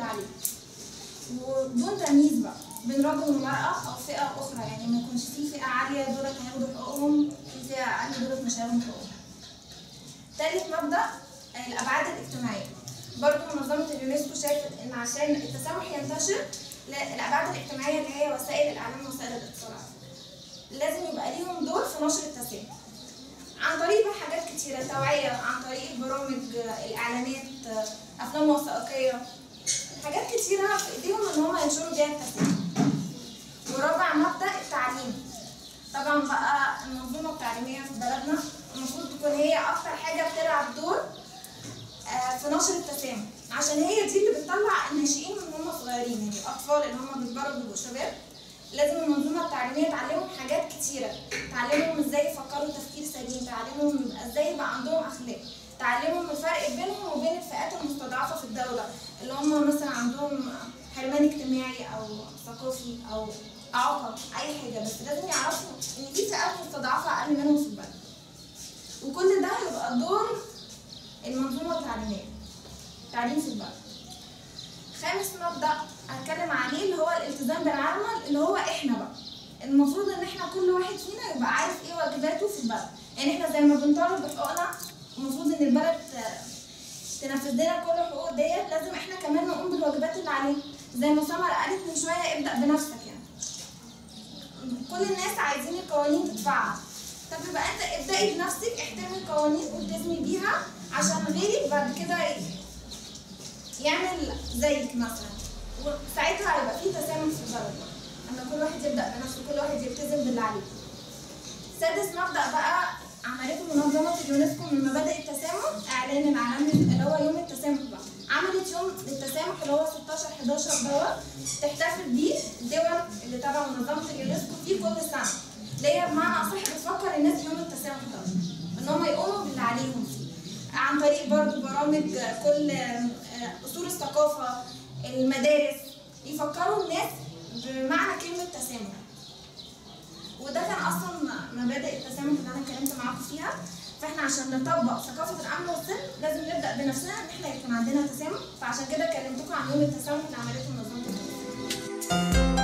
اللي عليه وبدون تمييز بقى بين رجل ومرأة أو فئة أخرى يعني ما يكونش في فئة عالية دولت هياخدوا حقوقهم في فئة أقل دولت مش هياخدوا حقوقهم. تالت مبدأ الأبعاد الاجتماعية برضو منظمة اليونسكو شافت إن عشان التسامح ينتشر لا- الأبعاد الاجتماعية اللي هي وسائل الإعلام ووسائل الاتصالات لازم يبقى ليهم دور في نشر التسامح عن طريق بقى حاجات كتيرة توعية عن طريق برامج آه، الإعلانات آه، أفلام وثائقية حاجات كتيرة في إيديهم إن هم ينشروا بيها التسامح ورابع مبدأ التعليم طبعا بقى المنظومة التعليمية في بلدنا المفروض تكون هي أكتر حاجة بتلعب دور آه، في نشر التسامح عشان هي دي اللي بتطلع الناشئين من هم صغيرين يعني الأطفال اللي هم بيكبروا بيبقوا شباب لازم المنظومة التعليمية تعلمهم حاجات كتيرة تعلمهم ازاي يفكروا تفكير سليم تعلمهم يبقى ازاي يبقى عندهم أخلاق تعلمهم الفرق بينهم وبين الفئات المستضعفة في الدولة اللي هم مثلا عندهم حرمان اجتماعي أو ثقافي أو إعاقة أي حاجة بس لازم يعرفوا إن في فئات مستضعفة أقل منهم في البلد وكل ده يبقى دور المنظومة التعليمية تعليم في البلد خامس مبدأ هتكلم عليه اللي هو الالتزام بالعمل اللي هو احنا بقى المفروض ان احنا كل واحد فينا يبقى عارف ايه واجباته في البلد يعني احنا زي ما بنطالب بحقوقنا المفروض ان البلد ت- تنفذ لنا كل الحقوق ديت لازم احنا كمان نقوم بالواجبات اللي علينا زي ما سمر قالت من شويه ابدا بنفسك يعني كل الناس عايزين القوانين تتفعل طب يبقى انت ابدأي بنفسك احترمي القوانين والتزمي بيها عشان غيرك بعد كده يعمل زيك مثلا وساعتها هيبقى في تسامح في البلد لما كل واحد يبدأ بنفسه كل واحد يلتزم باللي عليه سادس مبدأ بقى عملته منظمة اليونسكو من مبادئ التسامح إعلان العالمي اللي هو يوم التسامح بقى عملت يوم التسامح اللي هو 16 11 دوت تحتفل بيه الدول اللي تبع منظمة اليونسكو فيه كل سنة اللي هي بمعنى أصح بتفكر الناس يوم التسامح ده إن هم يقوموا باللي عليهم فيه عن طريق برضو برامج كل آه، أصول الثقافة المدارس يفكروا الناس بمعنى كلمة تسامح وده كان اصلا مبادئ التسامح اللي انا اتكلمت معاكم فيها فاحنا عشان نطبق ثقافه الامن والسلم لازم نبدا بنفسنا ان احنا يكون عندنا تسامح فعشان كده كلمتكم عن يوم التسامح اللي عملته منظمه الأمم.